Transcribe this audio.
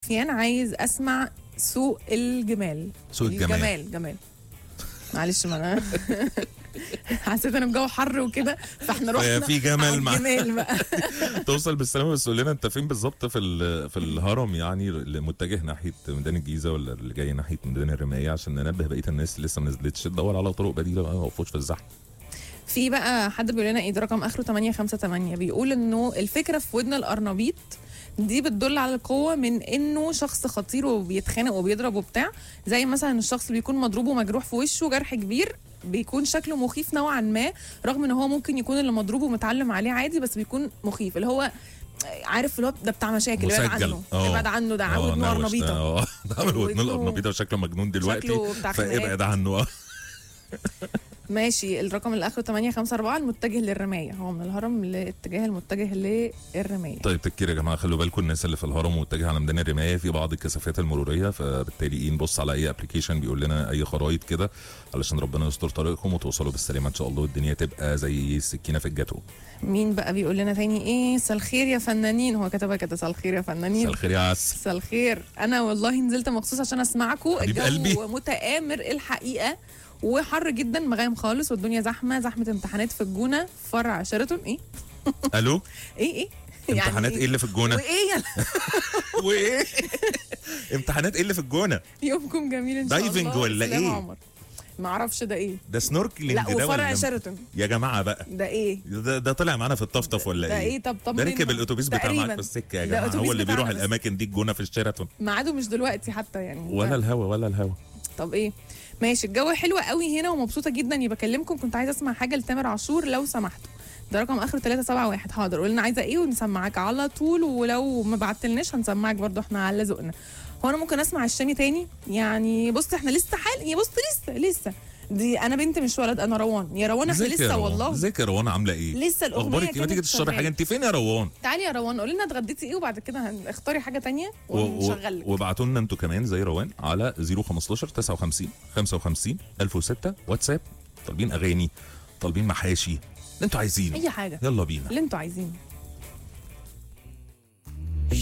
سفيان عايز اسمع سوق الجمال سوق الجمال. الجمال جمال معلش ما انا حسيت ان الجو حر وكده فاحنا رحنا في جمال على مع- الجمال بقى توصل بالسلامه بس قول لنا انت فين بالظبط في ال- في الهرم يعني اللي متجه ناحيه ميدان الجيزه ولا اللي جاي ناحيه ميدان الرمايه عشان ننبه بقيه الناس اللي لسه ما نزلتش تدور على طرق بديله ما يقفوش في الزحمه في بقى حد بيقول لنا ايه ده رقم اخره 858 بيقول انه الفكره في ودن الارنبيط دي بتدل على القوة من انه شخص خطير وبيتخانق وبيضرب وبتاع زي مثلا الشخص اللي بيكون مضروب ومجروح في وشه جرح كبير بيكون شكله مخيف نوعا ما رغم ان هو ممكن يكون اللي مضروب ومتعلم عليه عادي بس بيكون مخيف اللي هو عارف اللي هو ده بتاع مشاكل ابعد مسجل. عنه آه. ابعد عنه ده آه، عاود نوش ارنبيطه ده، اه ده عامل ودن ودنه- الارنبيطه وشكله مجنون دلوقتي شكله بتاع خناقات. فابعد عنه اه ماشي الرقم اللي اخره 854 المتجه للرمايه هو من الهرم لاتجاه المتجه للرمايه طيب تذكير يا جماعه خلوا بالكم الناس اللي في الهرم ومتجهه على ميدان الرمايه في بعض الكثافات المروريه فبالتالي ايه نبص على اي ابلكيشن بيقول لنا اي خرايط كده علشان ربنا يستر طريقكم وتوصلوا بالسلامه ان شاء الله والدنيا تبقى زي السكينه في الجاتو مين بقى بيقول لنا تاني ايه مساء الخير يا فنانين هو كتبها كده مساء الخير يا فنانين مساء الخير يا عس مساء الخير انا والله نزلت مخصوص عشان اسمعكم حبيب الجو قلبي. متآمر الحقيقه وحر جدا مغايم خالص والدنيا زحمه زحمه امتحانات في الجونه فرع شيراتون ايه الو ايه ايه امتحانات ايه اللي في الجونه وايه يلا وايه امتحانات ايه اللي في الجونه يومكم جميل ان شاء الله دايفنج ولا سلام إيه؟ عمر ما اعرفش ده ايه ده سنوركلينج لا ده وفرع ولا شيراتون يا جماعه بقى ده ايه ده, ده طلع معانا في الطفطف ولا ده ايه ايه طب طب ده منين ركب بقى؟ الاتوبيس بتاع تقريباً. معاك في السكه يا ده جماعه أتوبيس هو اللي بتاعنا بيروح بس. الاماكن دي الجونه في الشيراتون ميعاده مش دلوقتي حتى يعني ولا الهوا ولا الهوا طب ايه ماشي الجو حلو قوي هنا ومبسوطه جدا يبقى بكلمكم كنت عايزه اسمع حاجه لتامر عاشور لو سمحتوا ده رقم اخره 371 حاضر قول لنا عايزه ايه ونسمعك على طول ولو ما بعتلناش هنسمعك برضو احنا على ذوقنا هو انا ممكن اسمع الشامي تاني يعني بص احنا لسه حال يا بص لسه لسه دي انا بنت مش ولد انا روان يا روان احنا ازيك يا لسه روان؟ والله ازيك يا روان عامله ايه لسه الاغنيه اخبارك ايه ما كانت تيجي تشربي شغالة. حاجه انت فين يا روان تعالي يا روان قولي لنا اتغديتي ايه وبعد كده هن- اختاري حاجه تانية و- و- ونشغل لك وابعتوا لنا انتوا كمان زي روان على 015 59 55 1006 واتساب طالبين اغاني طالبين محاشي اللي انتوا عايزينه اي حاجه يلا بينا اللي انتوا عايزينه